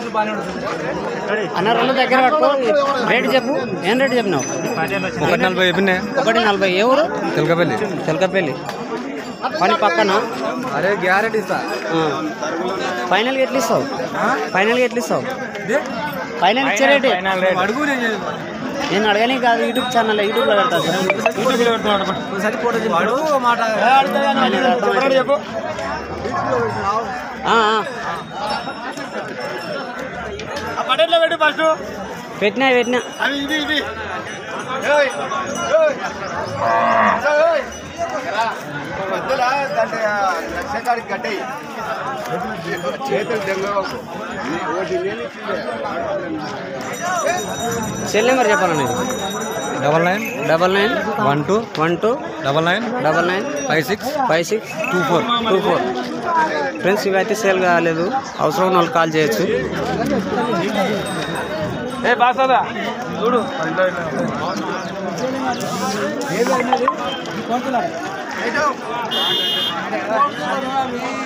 అన్న రెండు దగ్గర పట్టుకో రేటు చెప్పు ఏం రేటు చెప్పినావు ఒకటి నలభై చెప్పినా ఒకటి నలభై ఏ ఊరు తెలకపల్లి తెలకపల్లి పని పక్కన అరే గ్యారెంటీ ఇస్తా ఫైనల్గా ఎట్లా ఇస్తావు ఫైనల్గా ఎట్లా ఇస్తావు ఫైనల్ ఇచ్చే రేటు అడుగు నేను నేను అడగని కాదు యూట్యూబ్ ఛానల్ యూట్యూబ్లో పెడతా అడుగు మాట చెప్పు పడేట్లో పెట్టు ఫస్ట్ పెట్టినా పెట్టినా అవి ఇవి ఇవి మధ్యలో దాంట్లో లక్షకాడికి కట్టాయి చేతులు దెంగ ఒకటి నేను సెల్ నెంబర్ చెప్పాలన్నా double nine double nine one two one two double nine double nine five six five six two four two four friends ఇవైతే సేల్ కాలేదు అవసరం ఉన్న వాళ్ళు కాల్ చేయొచ్చు ఏ బాసదా చూడు ఏదైనా